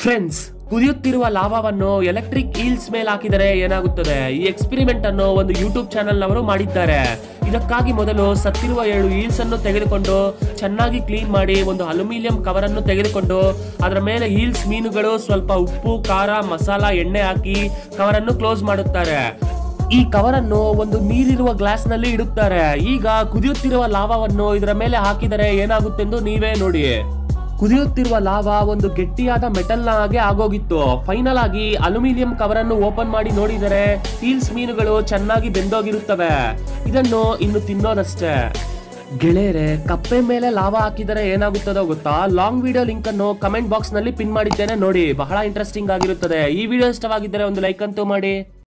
friends ಕುದಿಯುತ್ತಿರುವ ಲಾವಾವನ್ನು electric eels ಮೇಲೆ ಹಾಕಿದರೆ ಏನಾಗುತ್ತದೆ ಈ ಎಕ್ಸ್ಪೆರಿಮೆಂಟ್ ಅನ್ನು ಒಂದು ಯೂಟ್ಯೂಬ್ ಚಾನೆಲ್ ನವರು ಮಾಡಿದ್ದಾರೆ ಇದಕ್ಕಾಗಿ ಮೊದಲು ಸತ್ತಿರುವ ಏಳು ಈಲ್ಸ್ ಅನ್ನು ತೆಗೆದುಕೊಂಡು ಚೆನ್ನಾಗಿ ಕ್ಲೀನ್ ಮಾಡಿ ಒಂದು ಅಲ್ಯೂಮಿನಿಯಂ ಕವರ್ ಅನ್ನು ತೆಗೆದುಕೊಂಡು ಅದರ ಮೇಲೆ ಈಲ್ಸ್ ಮೀನುಗಳು ಸ್ವಲ್ಪ ಉಪ್ಪು ಖಾರ ಮಸಾಲ ಎಣ್ಣೆ ಹಾಕಿ ಕವರ್ ಅನ್ನು ಕ್ಲೋಸ್ ಮಾಡುತ್ತಾರೆ ಈ ಕವರ್ ಅನ್ನು ಒಂದು ನೀರಿರುವ ಗ್ಲಾಸ್ ನಲ್ಲಿ ಇಡುತ್ತಾರೆ ಈಗ ಕುದಿಯುತ್ತಿರುವ ಲಾವಾವನ್ನು ಇದರ ಮೇಲೆ ಹಾಕಿದರೆ ಏನಾಗುತ್ತೆಂದು ನೀವೇ ನೋಡಿ ಕುದಿಯುತ್ತಿರುವ ಲಾವಾ ಒಂದು ಗಟ್ಟಿಯಾದ ಮೆಟಲ್ ನ ಹಾಗೆ ಆಗೋಗಿತ್ತು ಫೈನಲ್ ಆಗಿ ಅಲ್ಯೂಮಿನಿಯಂ ಕವರ್ ಅನ್ನು ಓಪನ್ ಮಾಡಿ ನೋಡಿದರೆ ಹೀಲ್ಸ್ ಮೀನುಗಳು ಚೆನ್ನಾಗಿ ಬೆಂದೋಗಿರುತ್ತವೆ ಇದನ್ನು ಇನ್ನು ತಿನ್ನೋದಷ್ಟೇ ಗೆಳೆಯರೆ ಕಪ್ಪೆ ಮೇಲೆ ಲಾವಾ ಹಾಕಿದರೆ ಏನಾಗುತ್ತದೋ ಗೊತ್ತಾ ಲಾಂಗ್ ವಿಡಿಯೋ ಲಿಂಕ್ ಅನ್ನು ಕಮೆಂಟ್ ಬಾಕ್ಸ್ ನಲ್ಲಿ ಪಿನ್ ಮಾಡಿದ್ದೇನೆ ನೋಡಿ ಬಹಳ ಇಂಟ್ರೆಸ್ಟಿಂಗ್ ಆಗಿರುತ್ತದೆ ಈ ವಿಡಿಯೋ ಇಷ್ಟವಾಗಿದ್ದರೆ ಒಂದು ಲೈಕ್ ಅಂತೂ ಮಾಡಿ